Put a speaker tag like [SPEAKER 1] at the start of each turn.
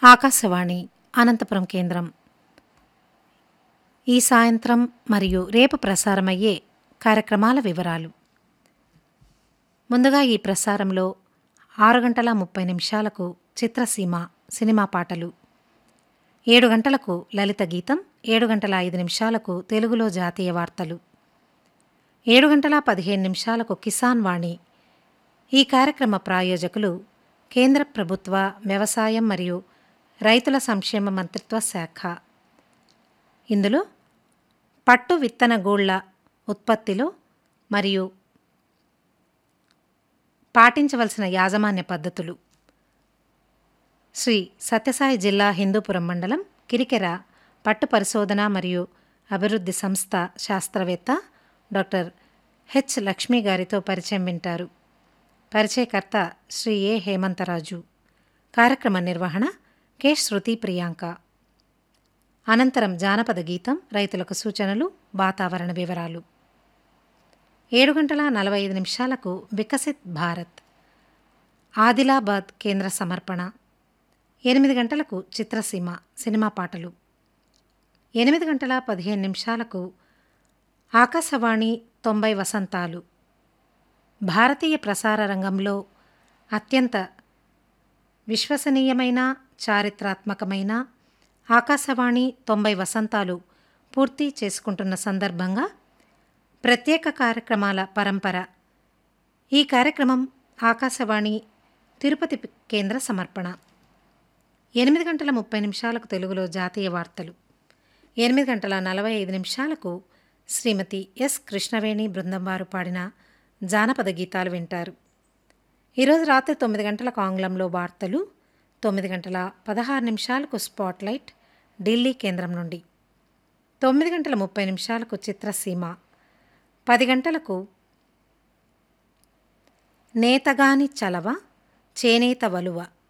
[SPEAKER 1] ఆకాశవాణి అనంతపురం కేంద్రం ఈ సాయంత్రం మరియు రేపు ప్రసారమయ్యే కార్యక్రమాల వివరాలు ముందుగా ఈ ప్రసారంలో ఆరు గంటల ముప్పై నిమిషాలకు చిత్రసీమ సినిమా పాటలు ఏడు గంటలకు లలిత గీతం ఏడు గంటల ఐదు నిమిషాలకు తెలుగులో జాతీయ వార్తలు ఏడు గంటల పదిహేను నిమిషాలకు కిసాన్ వాణి ఈ కార్యక్రమ ప్రాయోజకులు కేంద్ర ప్రభుత్వ వ్యవసాయం మరియు రైతుల సంక్షేమ మంత్రిత్వ శాఖ ఇందులో పట్టు విత్తన గూళ్ల ఉత్పత్తిలో మరియు పాటించవలసిన యాజమాన్య పద్ధతులు శ్రీ సత్యసాయి జిల్లా హిందూపురం మండలం కిరికెర పట్టు పరిశోధన మరియు అభివృద్ధి సంస్థ శాస్త్రవేత్త డాక్టర్ హెచ్ లక్ష్మి గారితో పరిచయం వింటారు పరిచయకర్త శ్రీ ఏ హేమంతరాజు కార్యక్రమ నిర్వహణ కె శృతి ప్రియాంక అనంతరం జానపద గీతం రైతులకు సూచనలు వాతావరణ వివరాలు ఏడు గంటల నలభై ఐదు నిమిషాలకు వికసిత్ భారత్ ఆదిలాబాద్ కేంద్ర సమర్పణ ఎనిమిది గంటలకు చిత్రసీమ సినిమా పాటలు ఎనిమిది గంటల పదిహేను నిమిషాలకు ఆకాశవాణి తొంభై వసంతాలు భారతీయ ప్రసార రంగంలో అత్యంత విశ్వసనీయమైన చారిత్రాత్మకమైన ఆకాశవాణి తొంభై వసంతాలు పూర్తి చేసుకుంటున్న సందర్భంగా ప్రత్యేక కార్యక్రమాల పరంపర ఈ కార్యక్రమం ఆకాశవాణి తిరుపతి కేంద్ర సమర్పణ ఎనిమిది గంటల ముప్పై నిమిషాలకు తెలుగులో జాతీయ వార్తలు ఎనిమిది గంటల నలభై ఐదు నిమిషాలకు శ్రీమతి ఎస్ కృష్ణవేణి బృందం వారు పాడిన జానపద గీతాలు వింటారు ఈరోజు రాత్రి తొమ్మిది గంటలకు ఆంగ్లంలో వార్తలు తొమ్మిది గంటల పదహారు నిమిషాలకు స్పాట్లైట్ ఢిల్లీ కేంద్రం నుండి తొమ్మిది గంటల ముప్పై నిమిషాలకు చిత్రసీమ పది గంటలకు నేతగాని చలవ చేనేత వలువ